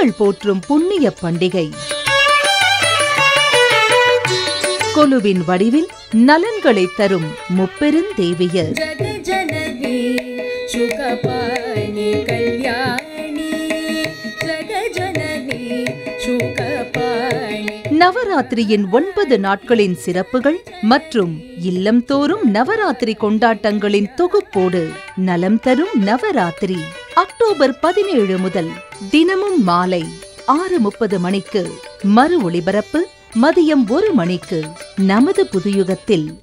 பெண்கள் போற்றும் புண்ணிய பண்டிகை கொலுவின் வடிவில் நலன்களை தரும் முப்பெருந்தேவியர் जगजननी शुकपाणि कल्याणी जगजननी शुकपाणि நவராத்திரியின் ஒன்பது நாட்களின் சிறப்புகள் மற்றும் இல்லம்தோறும் நவராத்திரி கொண்டாட்டங்களின் தொகுப்போடு நலம் தரும் நவராத்திரி அக்டோபர் பதினேழு முதல் தினமும் மாலை ஆறு முப்பது மணிக்கு மறு ஒளிபரப்பு மதியம் ஒரு மணிக்கு நமது புதுயுகத்தில்